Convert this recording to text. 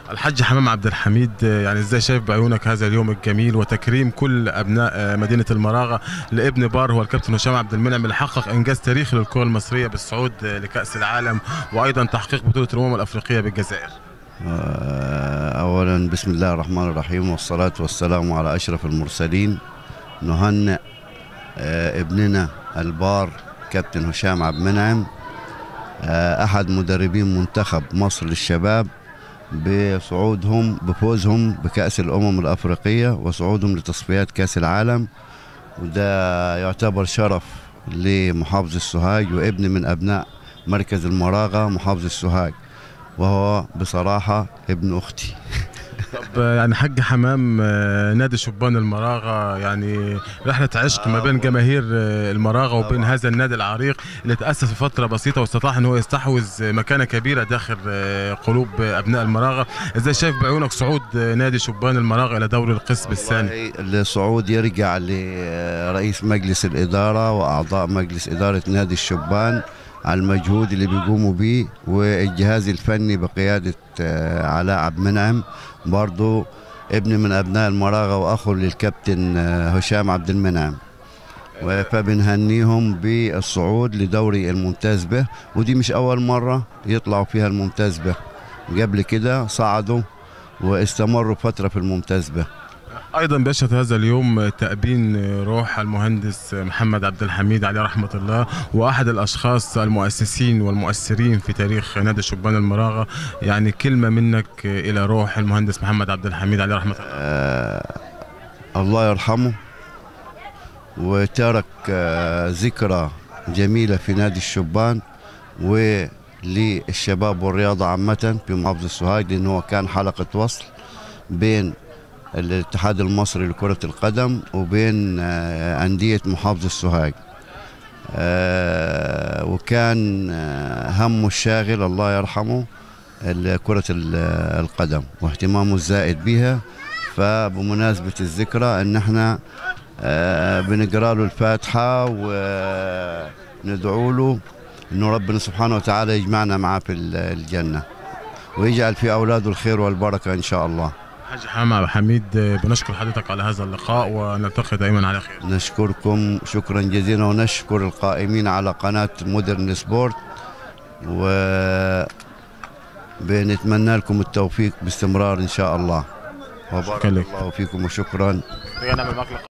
الحاج حمام عبد الحميد يعني ازاي شايف بعيونك هذا اليوم الجميل وتكريم كل ابناء مدينه المراغه لابن بار هو الكابتن هشام عبد المنعم اللي حقق انجاز تاريخي للكره المصريه بالصعود لكاس العالم وايضا تحقيق بطوله الامم الافريقيه بالجزائر اولا بسم الله الرحمن الرحيم والصلاه والسلام على اشرف المرسلين نهنئ ابننا البار كابتن هشام عبد المنعم احد مدربين منتخب مصر للشباب بصعودهم بفوزهم بكأس الأمم الأفريقية وصعودهم لتصفيات كأس العالم وده يعتبر شرف لمحافظ السوهاج وابن من أبناء مركز المراغة محافظ السوهاج وهو بصراحة ابن أختي طب يعني حاج حمام نادي شبان المراغه يعني رحله عشق ما بين جماهير المراغه وبين هذا النادي العريق اللي تاسس في فتره بسيطه واستطاع ان هو يستحوذ مكانه كبيره داخل قلوب ابناء المراغه ازاي شايف بعيونك صعود نادي شبان المراغه الى دوري القسم الثاني الصعود يرجع لرئيس مجلس الاداره واعضاء مجلس اداره نادي الشبان على المجهود اللي بيقوموا به والجهاز الفني بقيادة علاء عبد المنعم برضو ابن من أبناء المراغة وأخو للكابتن هشام عبد المنعم فبنهنيهم بالصعود لدوري الممتاز به ودي مش أول مرة يطلعوا فيها الممتاز به قبل كده صعدوا واستمروا فترة في الممتاز به ايضا بيشهد هذا اليوم تأبين روح المهندس محمد عبد الحميد عليه رحمه الله واحد الاشخاص المؤسسين والمؤثرين في تاريخ نادي شبان المراغه يعني كلمه منك الى روح المهندس محمد عبد الحميد عليه رحمه الله آه الله يرحمه وترك آه ذكرى جميله في نادي الشبان وللشباب والرياضه عامه في محافظه السوهاج لانه كان حلقه وصل بين الاتحاد المصري لكرة القدم وبين أندية محافظة السوهاج وكان همه الشاغل الله يرحمه كرة القدم واهتمامه الزائد بها فبمناسبة الذكرى ان احنا بنقرا له الفاتحة وندعو له انه ربنا سبحانه وتعالى يجمعنا معاه في الجنة ويجعل في اولاده الخير والبركة ان شاء الله حاج حمام حميد بنشكر حضرتك على هذا اللقاء ونلتقي دائما على خير نشكركم شكرا جزيلا ونشكر القائمين على قناة مودرن سبورت و بنتمنى لكم التوفيق باستمرار ان شاء الله وبارك الله فيكم وشكرا